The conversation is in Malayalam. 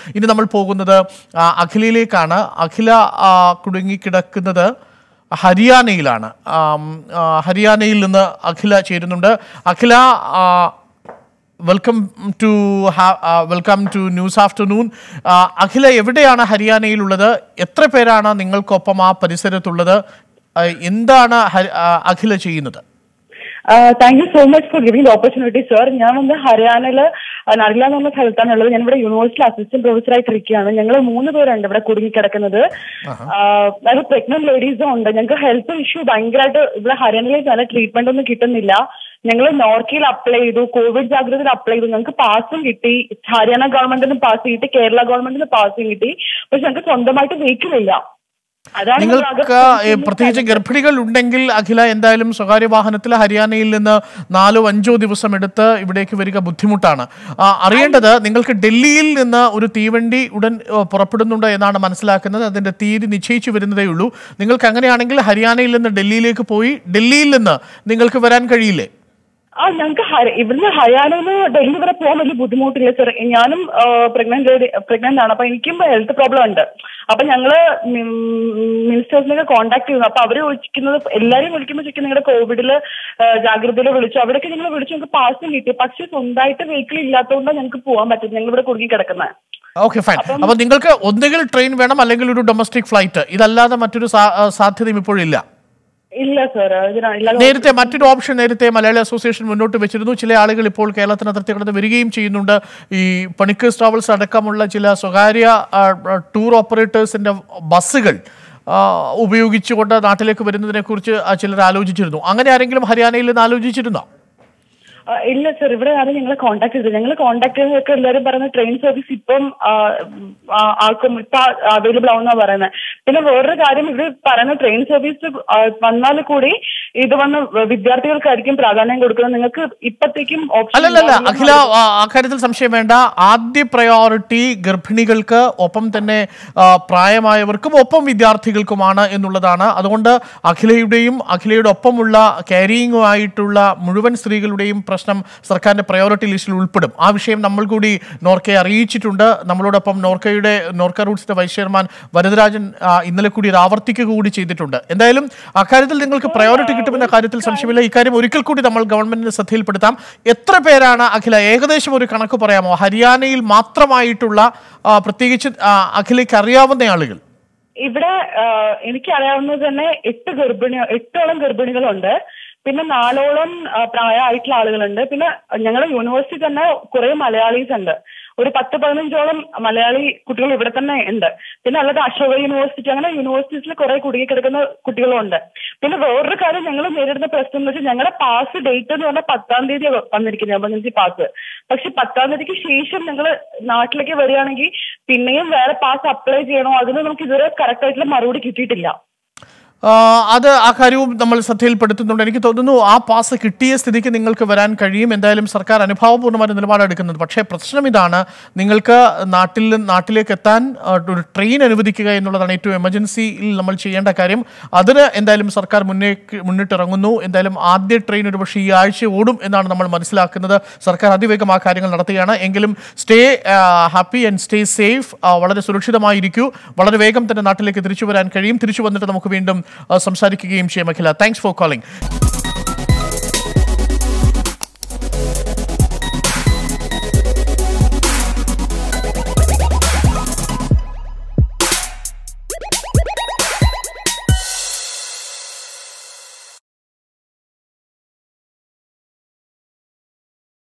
ഇനി നമ്മൾ പോകുന്നത് ആ, അഖിലയിലേക്കാണ് അഖില ആ, കുടുങ്ങിക്കിടക്കുന്നത് ഹരിയാനയിലാണ് ആം, ആ, ഹരിയാനയിൽ നിന്ന് അഖില ചേരുന്നുണ്ട് അഖില ആ, welcome to welcome to news afternoon Akhila എവിടെയാണ് ഹരിയാനയിലുള്ളത് എത്ര പേരാണ് നിങ്ങൾക്കൊപ്പം ആ പരിസരത്തുള്ളത് ആ, എന്താണ് ഹരി- ആ, അഖില ചെയ്യുന്നത് thank you so much for giving opportunity sir ഞാൻ വന്ന് ഹരിയാനയില് നടില എന്ന് പറഞ്ഞ സ്ഥലത്താണുള്ളത് ഞാൻ ഇവിടെ യൂണിവേഴ്സിറ്റി അസിസ്റ്റന്റ് പ്രൊഫസർ ആയിട്ട് ഇരിക്കുകയാണ് ഞങ്ങൾ മൂന്ന് പേരുണ്ട് ഇവിടെ കുടുങ്ങിക്കിടക്കുന്നത് അത് പ്രഗ്നന്റ് ലേഡീസും ഉണ്ട് ഞങ്ങൾക്ക് ഹെൽത്ത് ഇഷ്യൂ ഭയങ്കരമായിട്ട് ഇവിടെ ഹരിയാനയിൽ നല്ല ട്രീറ്റ്മെന്റ് ഒന്നും കിട്ടുന്നില്ല ഞങ്ങൾ നോർക്കയിൽ അപ്ലൈ ചെയ്തു കോവിഡ് ജാഗ്രതയിൽ അപ്ലൈ ചെയ്തു ഞങ്ങൾക്ക് പാസും കിട്ടി ഹരിയാന ഗവൺമെന്റിന് പാസ് കിട്ടി കേരള ഗവൺമെന്റിന് പാസും കിട്ടി പക്ഷെ ഞങ്ങൾക്ക് സ്വന്തമായിട്ട് വെഹിക്കിൾ ഇല്ല അതാണ് ഞങ്ങൾ ആകെ നിങ്ങൾക്ക് ഏ, പ്രത്യേകിച്ച് ഗർഭിണികൾ ഉണ്ടെങ്കിൽ അഖില എന്തായാലും സ്വകാര്യ വാഹനത്തിൽ ഹരിയാനയിൽ നിന്ന് നാലോ അഞ്ചോ ദിവസം എടുത്ത് ഇവിടേക്ക് വരിക ബുദ്ധിമുട്ടാണ് ആ, അറിയേണ്ടത് നിങ്ങൾക്ക് ഡൽഹിയിൽ നിന്ന് ഒരു തീവണ്ടി ഉടൻ ഏ, പുറപ്പെടുന്നുണ്ട് എന്നാണ് മനസ്സിലാക്കുന്നത് അതിന്റെ തീയതി നിശ്ചയിച്ചു വരുന്നതേ ഉള്ളൂ നിങ്ങൾക്ക് അങ്ങനെയാണെങ്കിൽ ഹരിയാനയിൽ നിന്ന് ഡൽഹിയിലേക്ക് പോയി ഡൽഹിയിൽ നിന്ന് നിങ്ങൾക്ക് വരാൻ കഴിയില്ലേ ആ ഞങ്ങൾക്ക് ഹരി- ഇവിടുന്ന് ഹരിയാനയിൽ ഡൽഹി വരെ പോകാൻ വലിയ ബുദ്ധിമുട്ടില്ല സർ ഞാനും പ്രഗ്നന്റ് പ്രഗ്നന്റ് ആണ് അപ്പൊ എനിക്കും ഹെൽത്ത് പ്രോബ്ലം ഉണ്ട് അപ്പൊ ഞങ്ങള് മിനിസ്റ്റേഴ്സിനൊക്കെ കോൺടാക്ട് ചെയ്യുന്നു അപ്പൊ അവര് വിളിക്കുന്നത് എല്ലാരെയും വിളിക്കുമ്പോൾ ചോദിക്കും നിങ്ങളുടെ കോവിഡില് ജാഗ്രതയിൽ വിളിച്ചു അവിടെയൊക്കെ ഞങ്ങൾ വിളിച്ചു ഞങ്ങൾക്ക് പാസും കിട്ടി പക്ഷെ സ്വന്തമായിട്ട് വെഹിക്കിൾ ഇല്ലാത്തതുകൊണ്ടാണ് ഞങ്ങൾക്ക് പോകാൻ പറ്റും ഞങ്ങൾ ഇവിടെ കുടുങ്ങി കിടക്കുന്നത് ഓക്കെ ഫൈൻ അപ്പൊ നിങ്ങൾക്ക് ഒന്നുകിൽ ട്രെയിൻ വേണം അല്ലെങ്കിൽ ഒരു ഡൊമസ്റ്റിക് ഫ്ലൈറ്റ് ഇതല്ലാതെ മറ്റൊരു സാ- ആ, സാധ്യതയും ഇപ്പോഴില്ല ഇല്ല സർ ഇതിനാണ് നേരത്തെ മറ്റൊരു ഓപ്ഷൻ നേരത്തെ മലയാളി അസോസിയേഷൻ മുന്നോട്ട് വെച്ചിരുന്നു ചില ആളുകൾ ഇപ്പോൾ കേരളത്തിന് അതിർത്തി കടന്ന് വരികയും ചെയ്യുന്നുണ്ട് ഈ പണിക്കേഴ്സ് ട്രാവൽസ് അടക്കമുള്ള ചില സ്വകാര്യ ആ, ആ, ടൂർ ഓപ്പറേറ്റേഴ്സിന്റെ ബസ്സുകൾ ആ, ഉപയോഗിച്ചുകൊണ്ട് നാട്ടിലേക്ക് വരുന്നതിനെ കുറിച്ച് ചിലർ ആലോചിച്ചിരുന്നു അങ്ങനെ ആരെങ്കിലും ഹരിയാനയിൽ നിന്ന് ആലോചിച്ചിരുന്നോ ആ, ഇല്ല സർ ഇവിടെ ആരും ഞങ്ങളെ കോൺടാക്ട് ചെയ്തത് ഞങ്ങൾ കോൺടാക്ട് ചെയ്തതൊക്കെ എല്ലാവരും പറയുന്നത് ട്രെയിൻ സർവീസ് ഇപ്പം ആ, ആ, ആർക്കും ഇപ്പൊ അവൈലബിൾ ആവുന്ന പറയുന്നത് പിന്നെ വേറൊരു കാര്യം ഇവർ പറയുന്ന ട്രെയിൻ സർവീസ് വന്നാൽ കൂടി ഇത് വന്ന് വിദ്യാർത്ഥികൾക്കായിരിക്കും പ്രാധാന്യം കൊടുക്കുന്നത് നിങ്ങൾക്ക് ഇപ്പത്തേക്കും ഓപ്ഷൻ അല്ലല്ല അഖില ആ, അക്കാര്യത്തിൽ സംശയം വേണ്ട ആദ്യ പ്രയോറിറ്റി ഗർഭിണികൾക്ക് ഒപ്പം തന്നെ ആ, പ്രായമായവർക്കും ഒപ്പം വിദ്യാർത്ഥികൾക്കുമാണ് എന്നുള്ളതാണ് അതുകൊണ്ട് അഖിലയുടെയും അഖിലയുടെ ഒപ്പമുള്ള ക്യാരിയിങ്ങുമായിട്ടുള്ള മുഴുവൻ സ്ത്രീകളുടെയും പ്രശ്നം സർക്കാരിന്റെ പ്രയോറിറ്റി ലിസ്റ്റിൽ ഉൾപ്പെടും ആ വിഷയം നമ്മൾ കൂടി നോർക്കയെ അറിയിച്ചിട്ടുണ്ട് നമ്മളോടൊപ്പം നോർക്കയുടെ നോർക്ക റൂട്ട്സിന്റെ വൈസ് ചെയർമാൻ വരദരാജൻ ആ, ഇന്നലെ കൂടി ഇത് ആവർത്തിക്കുക കൂടി ചെയ്തിട്ടുണ്ട് എന്തായാലും അക്കാര്യത്തിൽ നിങ്ങൾക്ക് പ്രയോറിറ്റി കിട്ടുമെന്ന കാര്യത്തിൽ സംശയമില്ല ഇക്കാര്യം ഒരിക്കൽ കൂടി നമ്മൾ ഗവൺമെന്റിന്റെ ശ്രദ്ധയിൽപ്പെടുത്താം എത്ര പേരാണ് അഖില ഏകദേശം ഒരു കണക്ക് പറയാമോ ഹരിയാനയിൽ മാത്രമായിട്ടുള്ള ആ, പ്രത്യേകിച്ച് ആ, അഖിലയ്ക്ക് അറിയാവുന്ന ആളുകൾ ഇവിടെ ആ, എനിക്ക് അറിയാവുന്നത് തന്നെ എട്ട് ഗർഭിണി എട്ടോളം ഗർഭിണികളുണ്ട് പിന്നെ നാലോളം ആ, പ്രായമായിട്ടുള്ള ആളുകളുണ്ട് പിന്നെ ഞങ്ങളുടെ യൂണിവേഴ്സിറ്റി തന്നെ കുറെ മലയാളീസ് ഉണ്ട് ഒരു പത്ത് പതിനഞ്ചോളം മലയാളി കുട്ടികൾ ഇവിടെ തന്നെ ഉണ്ട് പിന്നെ അല്ലാതെ അശോക യൂണിവേഴ്സിറ്റി അങ്ങനെ യൂണിവേഴ്സിറ്റീസിൽ കുറെ കുടുങ്ങി കിടക്കുന്ന കുട്ടികളുണ്ട് പിന്നെ വേറൊരു കാര്യം ഞങ്ങൾ നേരിടുന്ന പ്രശ്നം എന്ന് വെച്ചാൽ ഞങ്ങളുടെ പാസ് ഡേറ്റ് എന്ന് പറഞ്ഞാൽ പത്താം തീയതി വന്നിരിക്കുന്നത് എമർജൻസി പാസ് പക്ഷെ പത്താം തീയതിക്ക് ശേഷം നിങ്ങൾ നാട്ടിലേക്ക് വരികയാണെങ്കിൽ പിന്നെയും വേറെ പാസ് അപ്ലൈ ചെയ്യണോ അതിന് നമുക്ക് ഇതുവരെ കറക്റ്റ് ആയിട്ടുള്ള മറുപടി കിട്ടിയിട്ടില്ല ആ, അത് ആ കാര്യവും നമ്മൾ ശ്രദ്ധയിൽപ്പെടുത്തുന്നുണ്ട് എനിക്ക് തോന്നുന്നു ആ പാസ് കിട്ടിയ സ്ഥിതിക്ക് നിങ്ങൾക്ക് വരാൻ കഴിയും എന്തായാലും സർക്കാർ അനുഭാവപൂർണ്ണമായ നിലപാടെടുക്കുന്നത് പക്ഷേ പ്രശ്നം ഇതാണ് നിങ്ങൾക്ക് നാട്ടിൽ നിന്ന് നാട്ടിലേക്ക് എത്താൻ ആ, ഒരു ട്രെയിൻ അനുവദിക്കുക എന്നുള്ളതാണ് ഏറ്റവും എമർജൻസിയിൽ നമ്മൾ ചെയ്യേണ്ട കാര്യം അതിന് എന്തായാലും സർക്കാർ മുന്നേ മുന്നിട്ടിറങ്ങുന്നു എന്തായാലും ആദ്യ ട്രെയിൻ ഒരു പക്ഷേ ഈ ആഴ്ച ഓടും എന്നാണ് നമ്മൾ മനസ്സിലാക്കുന്നത് സർക്കാർ അതിവേഗം ആ കാര്യങ്ങൾ നടത്തുകയാണ് എങ്കിലും stay happy and stay safe വളരെ സുരക്ഷിതമായിരിക്കൂ വളരെ വേഗം തന്നെ നാട്ടിലേക്ക് തിരിച്ചു വരാൻ കഴിയും തിരിച്ചു വന്നിട്ട് നമുക്ക് വീണ്ടും ആ, സംസാരിക്കുകയും ചെയ്യാം അഖില താങ്ക്സ് ഫോർ കോളിംഗ്